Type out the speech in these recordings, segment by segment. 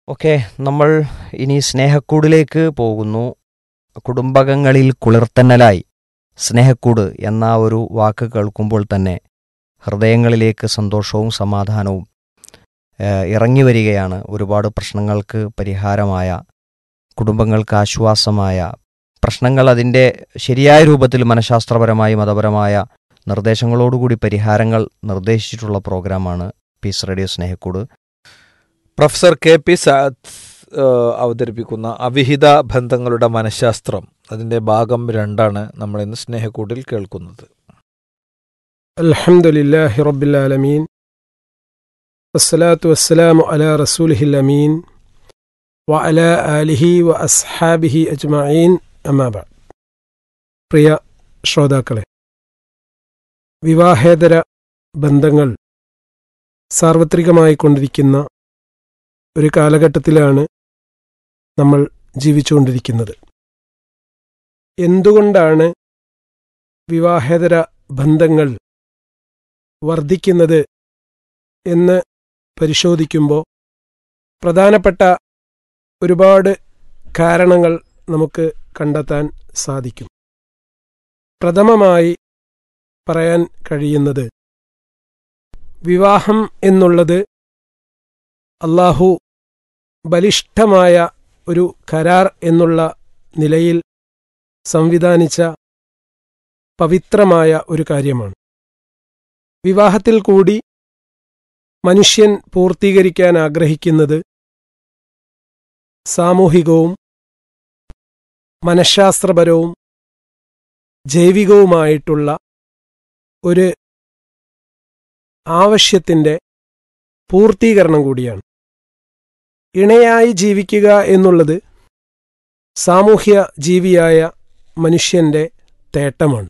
okay നമ്മൾ ഇനി സ്നേഹക്കൂടിലേക്ക് പോകുന്നു കുടുംബകങ്ങളിൽ കുളിർത്തന്നലായി സ്നേഹക്കൂട് എന്ന ഒരു വാക്ക് കേൾക്കുമ്പോൾ തന്നെ ഹൃദയങ്ങളിലേക്ക് സന്തോഷവും സമാധാനവും ഏഹ്, ഇറങ്ങി വരികയാണ് ഒരുപാട് പ്രശ്നങ്ങൾക്ക് പരിഹാരമായ കുടുംബങ്ങൾക്ക് ആശ്വാസമായ പ്രശ്നങ്ങൾ അതിൻ്റെ ശരിയായ രൂപത്തിൽ മനഃശാസ്ത്രപരമായി മതപരമായ നിർദ്ദേശങ്ങളോടുകൂടി പരിഹാരങ്ങൾ നിർദ്ദേശിച്ചിട്ടുള്ള പ്രോഗ്രാമാണ് പീസ് റേഡിയോ സ്നേഹക്കൂട് പ്രൊഫസർ കെ പി സാദ് ഏഹ്, അവതരിപ്പിക്കുന്ന അവിഹിത ബന്ധങ്ങളുടെ മനഃശാസ്ത്രം അതിൻ്റെ ഭാഗം രണ്ടാണ് നമ്മൾ ഇന്ന് സ്നേഹക്കൂട്ടിൽ കേൾക്കുന്നത് الحمد لله رب العالمين والصلاة والسلام على رسوله الأمين وعلى آله وأصحابه أجمعين أما بعد പ്രിയ ശ്രോതാക്കളെ വിവാഹേതര ബന്ധങ്ങൾ സാർവത്രികമായി കൊണ്ടിരിക്കുന്ന ഒരു കാലഘട്ടത്തിലാണ് നമ്മൾ ജീവിച്ചുകൊണ്ടിരിക്കുന്നത് എന്തുകൊണ്ടാണ് വിവാഹേതര ബന്ധങ്ങൾ വർദ്ധിക്കുന്നത് എന്ന് പരിശോധിക്കുമ്പോൾ പ്രധാനപ്പെട്ട ഒരുപാട് കാരണങ്ങൾ നമുക്ക് കണ്ടെത്താൻ സാധിക്കും പ്രഥമമായി പറയാൻ കഴിയുന്നത് വിവാഹം എന്നുള്ളത് അള്ളാഹു ബലിഷ്ഠമായ ഒരു കരാർ എന്നുള്ള നിലയിൽ സംവിധാനിച്ച പവിത്രമായ ഒരു കാര്യമാണ് വിവാഹത്തിൽ കൂടി മനുഷ്യൻ പൂർത്തീകരിക്കാൻ ആഗ്രഹിക്കുന്നത് സാമൂഹികവും മനഃശാസ്ത്രപരവും ജൈവികവുമായിട്ടുള്ള ഒരു ആവശ്യത്തിൻ്റെ പൂർത്തീകരണം കൂടിയാണ് ഇണയായി ജീവിക്കുക എന്നുള്ളത് സാമൂഹ്യ ജീവിയായ മനുഷ്യന്റെ തേട്ടമാണ്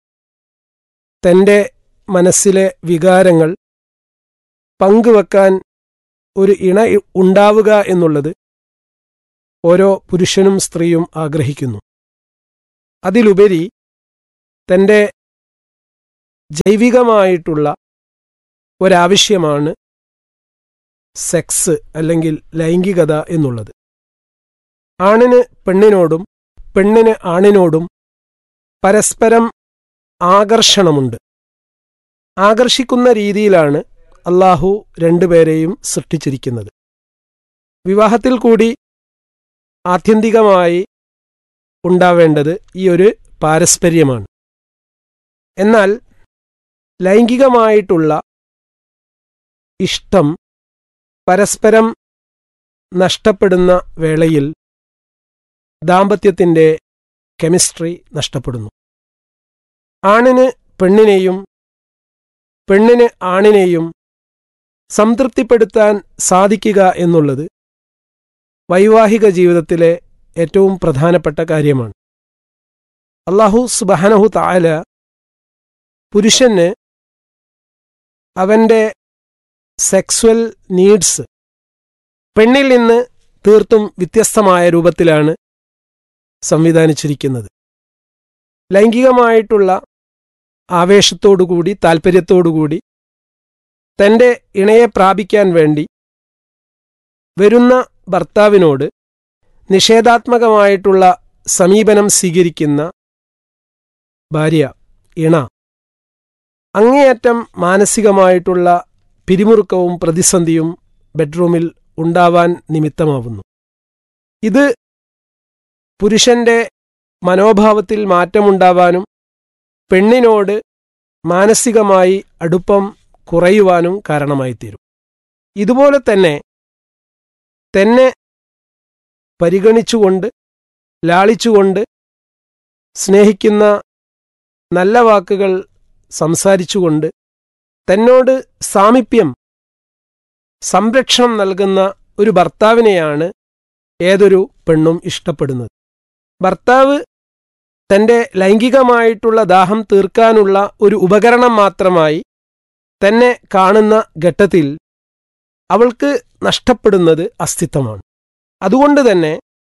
തൻ്റെ മനസ്സിലെ വികാരങ്ങൾ പങ്കുവെക്കാൻ ഒരു ഇണ ഉണ്ടാവുക എന്നുള്ളത് ഓരോ പുരുഷനും സ്ത്രീയും ആഗ്രഹിക്കുന്നു അതിലുപരി തൻ്റെ ജൈവികമായിട്ടുള്ള ഒരാവശ്യമാണ് സെക്സ് അല്ലെങ്കിൽ ലൈംഗികത എന്നുള്ളത് ആണിന് പെണ്ണിനോടും പെണ്ണിന് ആണിനോടും പരസ്പരം ആകർഷണമുണ്ട് ആകർഷിക്കുന്ന രീതിയിലാണ് അള്ളാഹു രണ്ടുപേരെയും സൃഷ്ടിച്ചിരിക്കുന്നത് വിവാഹത്തിൽ കൂടി ആത്യന്തികമായി ഉണ്ടാവേണ്ടത് ഈ ഒരു പാരസ്പര്യമാണ് എന്നാൽ ലൈംഗികമായിട്ടുള്ള ഇഷ്ടം പരസ്പരം നഷ്ടപ്പെടുന്ന വേളയിൽ ദാമ്പത്യത്തിൻ്റെ കെമിസ്ട്രി നഷ്ടപ്പെടുന്നു ആണിന് പെണ്ണിനെയും പെണ്ണിന് ആണിനെയും സംതൃപ്തിപ്പെടുത്താൻ സാധിക്കുക എന്നുള്ളത് വൈവാഹിക ജീവിതത്തിലെ ഏറ്റവും പ്രധാനപ്പെട്ട കാര്യമാണ് അള്ളാഹു സുബഹനഹു താല പുരുഷന് അവൻ്റെ സെക്സ്വൽ നീഡ്സ് പെണ്ണിൽ നിന്ന് തീർത്തും വ്യത്യസ്തമായ രൂപത്തിലാണ് സംവിധാനിച്ചിരിക്കുന്നത് ലൈംഗികമായിട്ടുള്ള ആവേശത്തോടുകൂടി താൽപ്പര്യത്തോടുകൂടി തൻ്റെ ഇണയെ പ്രാപിക്കാൻ വേണ്ടി വരുന്ന ഭർത്താവിനോട് നിഷേധാത്മകമായിട്ടുള്ള സമീപനം സ്വീകരിക്കുന്ന ഭാര്യ ഇണ അങ്ങേയറ്റം മാനസികമായിട്ടുള്ള പിരിമുറുക്കവും പ്രതിസന്ധിയും ബെഡ്റൂമിൽ ഉണ്ടാവാൻ നിമിത്തമാവുന്നു ഇത് പുരുഷന്റെ മനോഭാവത്തിൽ മാറ്റമുണ്ടാവാനും പെണ്ണിനോട് മാനസികമായി അടുപ്പം കുറയുവാനും കാരണമായിത്തീരും ഇതുപോലെ തന്നെ തന്നെ പരിഗണിച്ചുകൊണ്ട് ലാളിച്ചുകൊണ്ട് സ്നേഹിക്കുന്ന നല്ല വാക്കുകൾ സംസാരിച്ചുകൊണ്ട് തന്നോട് സാമീപ്യം സംരക്ഷണം നൽകുന്ന ഒരു ഭർത്താവിനെയാണ് ഏതൊരു പെണ്ണും ഇഷ്ടപ്പെടുന്നത് ഭർത്താവ് തന്റെ ലൈംഗികമായിട്ടുള്ള ദാഹം തീർക്കാനുള്ള ഒരു ഉപകരണം മാത്രമായി തന്നെ കാണുന്ന ഘട്ടത്തിൽ അവൾക്ക് നഷ്ടപ്പെടുന്നത് അസ്തിത്വമാണ് അതുകൊണ്ട് തന്നെ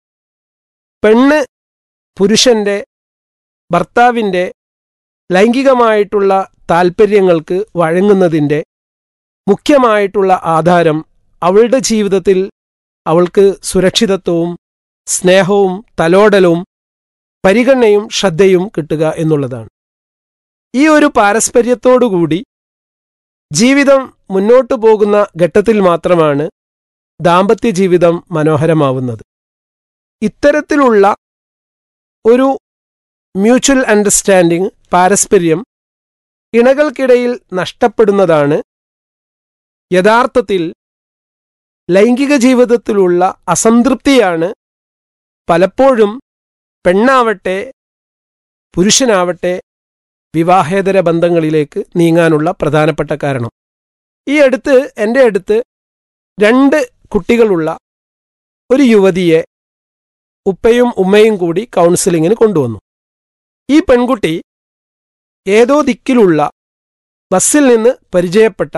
പെണ്ണ് പുരുഷന്റെ ഭർത്താവിൻ്റെ ലൈംഗികമായിട്ടുള്ള താൽപ്പര്യങ്ങൾക്ക് വഴങ്ങുന്നതിൻ്റെ മുഖ്യമായിട്ടുള്ള ആധാരം അവളുടെ ജീവിതത്തിൽ അവൾക്ക് സുരക്ഷിതത്വവും സ്നേഹവും തലോടലും പരിഗണനയും ശ്രദ്ധയും കിട്ടുക എന്നുള്ളതാണ് ഈ ഒരു പാരസ്പര്യത്തോടുകൂടി ജീവിതം മുന്നോട്ടു പോകുന്ന ഘട്ടത്തിൽ മാത്രമാണ് ദാമ്പത്യ ജീവിതം മനോഹരമാവുന്നത് ഇത്തരത്തിലുള്ള ഒരു മ്യൂച്വൽ അണ്ടർസ്റ്റാൻഡിംഗ് പാരസ്പര്യം ഇണകൾക്കിടയിൽ നഷ്ടപ്പെടുന്നതാണ് യഥാർത്ഥത്തിൽ ലൈംഗിക ജീവിതത്തിലുള്ള അസംതൃപ്തിയാണ് പലപ്പോഴും പെണ്ണാവട്ടെ പുരുഷനാവട്ടെ വിവാഹേതര ബന്ധങ്ങളിലേക്ക് നീങ്ങാനുള്ള പ്രധാനപ്പെട്ട കാരണം ഈ അടുത്ത് എൻ്റെ അടുത്ത് രണ്ട് കുട്ടികളുള്ള ഒരു യുവതിയെ ഉപ്പയും ഉമ്മയും കൂടി കൗൺസിലിങ്ങിന് കൊണ്ടുവന്നു ഈ പെൺകുട്ടി ഏതോ ദിക്കിലുള്ള ബസ്സിൽ നിന്ന് പരിചയപ്പെട്ട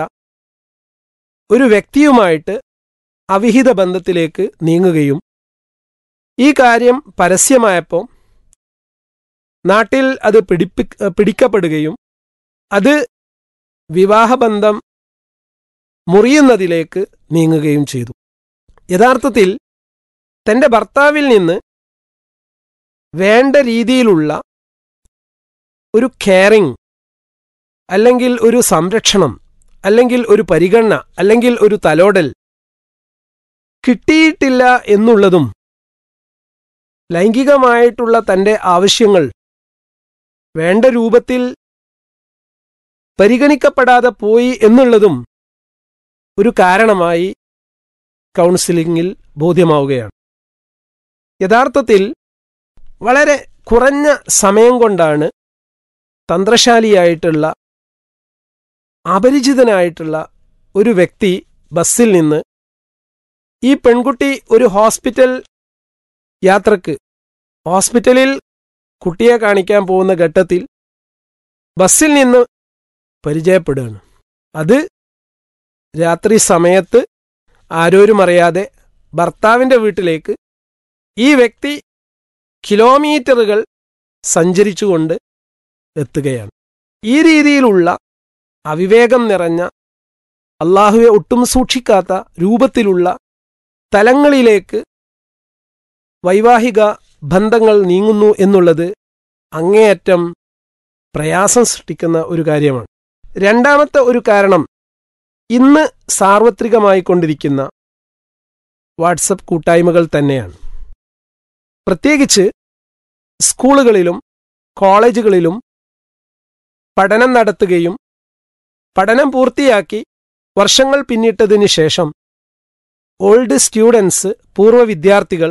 ഒരു വ്യക്തിയുമായിട്ട് അവിഹിത ബന്ധത്തിലേക്ക് നീങ്ങുകയും ഈ കാര്യം പരസ്യമായപ്പോൾ നാട്ടിൽ അത് പിടിപ്പി പിടിക്കപ്പെടുകയും അത് വിവാഹബന്ധം മുറിയുന്നതിലേക്ക് നീങ്ങുകയും ചെയ്തു യഥാർത്ഥത്തിൽ തന്റെ ഭർത്താവിൽ നിന്ന് വേണ്ട രീതിയിലുള്ള ഒരു കെയറിംഗ് അല്ലെങ്കിൽ ഒരു സംരക്ഷണം അല്ലെങ്കിൽ ഒരു പരിഗണന അല്ലെങ്കിൽ ഒരു തലോടൽ കിട്ടിയിട്ടില്ല എന്നുള്ളതും ലൈംഗികമായിട്ടുള്ള തന്റെ ആവശ്യങ്ങൾ വേണ്ട രൂപത്തിൽ പരിഗണിക്കപ്പെടാതെ പോയി എന്നുള്ളതും ഒരു കാരണമായി കൗൺസിലിംഗിൽ ബോധ്യമാവുകയാണ് യഥാർത്ഥത്തിൽ വളരെ കുറഞ്ഞ സമയം കൊണ്ടാണ് തന്ത്രശാലിയായിട്ടുള്ള അപരിചിതനായിട്ടുള്ള ഒരു വ്യക്തി ബസ്സിൽ നിന്ന് ഈ പെൺകുട്ടി ഒരു ഹോസ്പിറ്റൽ യാത്രക്ക് ഹോസ്പിറ്റലിൽ കുട്ടിയെ കാണിക്കാൻ പോകുന്ന ഘട്ടത്തിൽ ബസ്സിൽ നിന്ന് പരിചയപ്പെടുകയാണ് അത് രാത്രി സമയത്ത് ആരോരും അറിയാതെ ഭർത്താവിന്റെ വീട്ടിലേക്ക് ഈ വ്യക്തി കിലോമീറ്ററുകൾ സഞ്ചരിച്ചുകൊണ്ട് എത്തുകയാണ് ഈ രീതിയിലുള്ള അവിവേകം നിറഞ്ഞ അള്ളാഹുവെ ഒട്ടും സൂക്ഷിക്കാത്ത രൂപത്തിലുള്ള തലങ്ങളിലേക്ക് വൈവാഹിക ബന്ധങ്ങൾ നീങ്ങുന്നു എന്നുള്ളത് അങ്ങേയറ്റം പ്രയാസം സൃഷ്ടിക്കുന്ന ഒരു കാര്യമാണ് രണ്ടാമത്തെ ഒരു കാരണം ഇന്ന് സാർവത്രികമായിക്കൊണ്ടിരിക്കുന്ന വാട്സപ്പ് കൂട്ടായ്മകൾ തന്നെയാണ് പ്രത്യേകിച്ച് സ്കൂളുകളിലും കോളേജുകളിലും പഠനം നടത്തുകയും പഠനം പൂർത്തിയാക്കി വർഷങ്ങൾ പിന്നിട്ടതിന് ശേഷം ഓൾഡ് സ്റ്റുഡൻസ് പൂർവ്വ വിദ്യാർത്ഥികൾ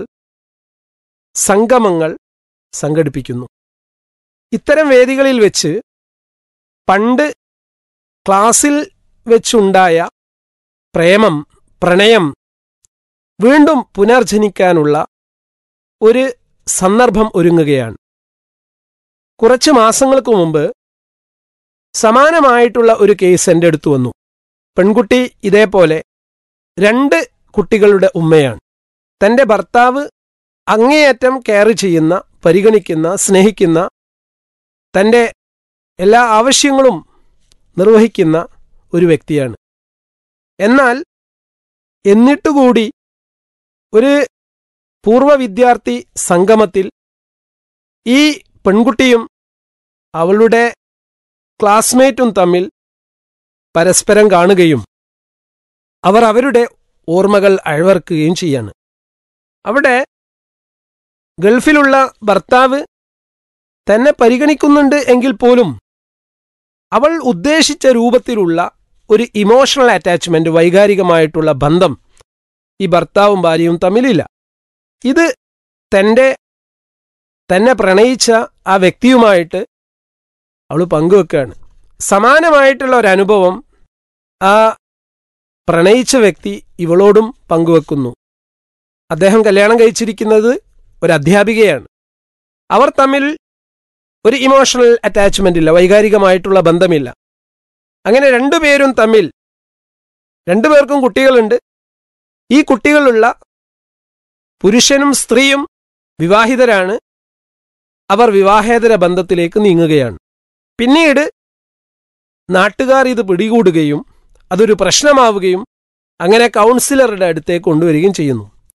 സംഗമങ്ങൾ സംഘടിപ്പിക്കുന്നു ഇത്തരം വേദികളിൽ വെച്ച് പണ്ട് ക്ലാസ്സിൽ വെച്ചുണ്ടായ പ്രേമം പ്രണയം വീണ്ടും പുനർജനിക്കാനുള്ള ഒരു സന്ദർഭം ഒരുങ്ങുകയാണ് കുറച്ച് മാസങ്ങൾക്ക് മുമ്പ് സമാനമായിട്ടുള്ള ഒരു കേസ് എൻ്റെ അടുത്ത് വന്നു പെൺകുട്ടി ഇതേപോലെ രണ്ട് കുട്ടികളുടെ ഉമ്മയാണ് തന്റെ ഭർത്താവ് അങ്ങേയറ്റം കെയർ ചെയ്യുന്ന പരിഗണിക്കുന്ന സ്നേഹിക്കുന്ന തന്റെ എല്ലാ ആവശ്യങ്ങളും നിർവഹിക്കുന്ന ഒരു വ്യക്തിയാണ് എന്നാൽ എന്നിട്ടുകൂടി ഒരു പൂർവ്വ വിദ്യാർത്ഥി സംഗമത്തിൽ ഈ പെൺകുട്ടിയും അവളുടെ ക്ലാസ്മേറ്റും തമ്മിൽ പരസ്പരം കാണുകയും അവർ അവരുടെ ഓർമ്മകൾ അഴവർക്കുകയും ചെയ്യാണ് അവിടെ ഗൾഫിലുള്ള ഭർത്താവ് തന്നെ പരിഗണിക്കുന്നുണ്ട് എങ്കിൽ പോലും അവൾ ഉദ്ദേശിച്ച രൂപത്തിലുള്ള ഒരു ഇമോഷണൽ അറ്റാച്ച്മെന്റ് വൈകാരികമായിട്ടുള്ള ബന്ധം ഈ ഭർത്താവും ഭാര്യയും തമ്മിലില്ല ഇത് തന്റെ തന്നെ പ്രണയിച്ച ആ വ്യക്തിയുമായിട്ട് അവൾ പങ്കുവെക്കുകയാണ് സമാനമായിട്ടുള്ള ഒരു അനുഭവം ആ പ്രണയിച്ച വ്യക്തി ഇവളോടും പങ്കുവെക്കുന്നു അദ്ദേഹം കല്യാണം കഴിച്ചിരിക്കുന്നത് ഒരു അധ്യാപികയാണ് അവർ തമ്മിൽ ഒരു ഇമോഷണൽ അറ്റാച്ച്മെന്റ് ഇല്ല വൈകാരികമായിട്ടുള്ള ബന്ധമില്ല അങ്ങനെ രണ്ടുപേരും തമ്മിൽ രണ്ടുപേർക്കും കുട്ടികളുണ്ട് ഈ കുട്ടികളുള്ള പുരുഷനും സ്ത്രീയും വിവാഹിതരാണ് അവർ വിവാഹേതര ബന്ധത്തിലേക്ക് നീങ്ങുകയാണ് പിന്നീട് നാട്ടുകാർ ഇത് പിടികൂടുകയും അതൊരു പ്രശ്നമാവുകയും അങ്ങനെ കൗൺസിലറുടെ അടുത്തേക്ക് കൊണ്ടുവരികയും ചെയ്യുന്നു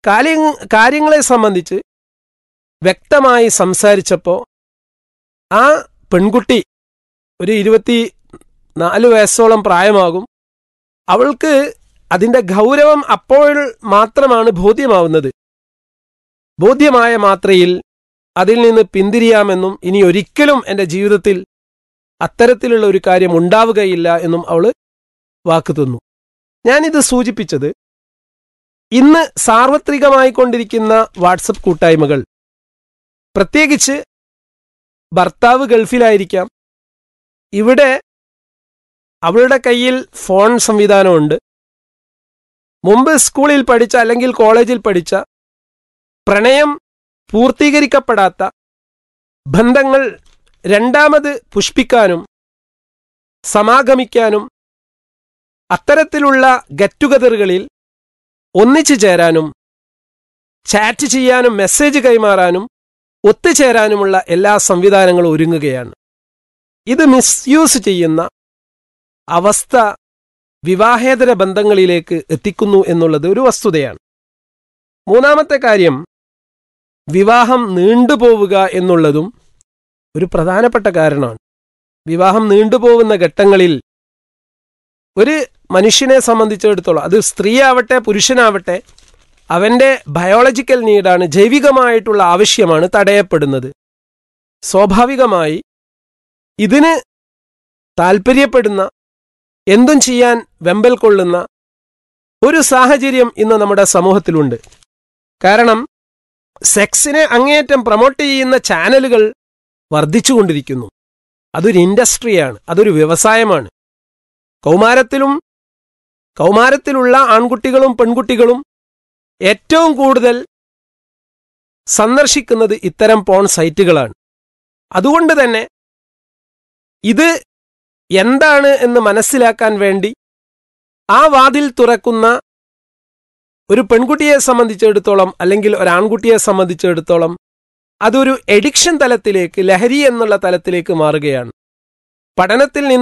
കാര്യ കാര്യങ്ങളെ സംബന്ധിച്ച് വ്യക്തമായി സംസാരിച്ചപ്പോൾ ആ പെൺകുട്ടി ഒരു ഇരുപത്തി നാല് വയസ്സോളം പ്രായമാകും അവൾക്ക് അതിൻ്റെ ഗൗരവം അപ്പോൾ മാത്രമാണ് ബോധ്യമാവുന്നത് ബോധ്യമായ മാത്രയിൽ അതിൽ നിന്ന് പിന്തിരിയാമെന്നും ഇനി ഒരിക്കലും എൻ്റെ ജീവിതത്തിൽ അത്തരത്തിലുള്ള ഒരു കാര്യം ഉണ്ടാവുകയില്ല എന്നും അവൾ വാക്ക് തന്നു ഞാനിത് സൂചിപ്പിച്ചത് ഇന്ന് സാർവത്രികമായി കൊണ്ടിരിക്കുന്ന വാട്സപ്പ് കൂട്ടായ്മകൾ പ്രത്യേകിച്ച് ഭർത്താവ് ഗൾഫിലായിരിക്കാം ഇവിടെ അവളുടെ കയ്യിൽ ഫോൺ സംവിധാനമുണ്ട് മുമ്പ് സ്കൂളിൽ പഠിച്ച അല്ലെങ്കിൽ കോളേജിൽ പഠിച്ച പ്രണയം പൂർത്തീകരിക്കപ്പെടാത്ത ബന്ധങ്ങൾ രണ്ടാമത് പുഷ്പിക്കാനും സമാഗമിക്കാനും അത്തരത്തിലുള്ള ഗെറ്റ് ടുഗദറുകളിൽ ഒന്നിച്ചു ചേരാനും ചാറ്റ് ചെയ്യാനും മെസ്സേജ് കൈമാറാനും ഒത്തുചേരാനുമുള്ള എല്ലാ സംവിധാനങ്ങളും ഒരുങ്ങുകയാണ് ഇത് മിസ്യൂസ് ചെയ്യുന്ന അവസ്ഥ വിവാഹേതര ബന്ധങ്ങളിലേക്ക് എത്തിക്കുന്നു എന്നുള്ളത് ഒരു വസ്തുതയാണ് മൂന്നാമത്തെ കാര്യം വിവാഹം നീണ്ടുപോവുക എന്നുള്ളതും ഒരു പ്രധാനപ്പെട്ട കാരണമാണ് വിവാഹം നീണ്ടുപോകുന്ന ഘട്ടങ്ങളിൽ ഒരു മനുഷ്യനെ സംബന്ധിച്ചിടത്തോളം അത് സ്ത്രീയാവട്ടെ പുരുഷനാവട്ടെ അവന്റെ ബയോളജിക്കൽ നീഡാണ് ജൈവികമായിട്ടുള്ള ആവശ്യമാണ് തടയപ്പെടുന്നത് സ്വാഭാവികമായി ഇതിന് താൽപ്പര്യപ്പെടുന്ന എന്തും ചെയ്യാൻ വെമ്പൽ കൊള്ളുന്ന ഒരു സാഹചര്യം ഇന്ന് നമ്മുടെ സമൂഹത്തിലുണ്ട് കാരണം സെക്സിനെ അങ്ങേയറ്റം പ്രൊമോട്ട് ചെയ്യുന്ന ചാനലുകൾ വർദ്ധിച്ചുകൊണ്ടിരിക്കുന്നു അതൊരു ഇൻഡസ്ട്രിയാണ് അതൊരു വ്യവസായമാണ് കൗമാരത്തിലും കൗമാരത്തിലുള്ള ആൺകുട്ടികളും പെൺകുട്ടികളും ഏറ്റവും കൂടുതൽ സന്ദർശിക്കുന്നത് ഇത്തരം പോൺ സൈറ്റുകളാണ് അതുകൊണ്ട് തന്നെ ഇത് എന്താണ് എന്ന് മനസ്സിലാക്കാൻ വേണ്ടി ആ വാതിൽ തുറക്കുന്ന ഒരു പെൺകുട്ടിയെ സംബന്ധിച്ചിടത്തോളം അല്ലെങ്കിൽ ഒരു ആൺകുട്ടിയെ സംബന്ധിച്ചിടത്തോളം അതൊരു എഡിക്ഷൻ തലത്തിലേക്ക് ലഹരി എന്നുള്ള തലത്തിലേക്ക് മാറുകയാണ് പഠനത്തിൽ നിന്ന്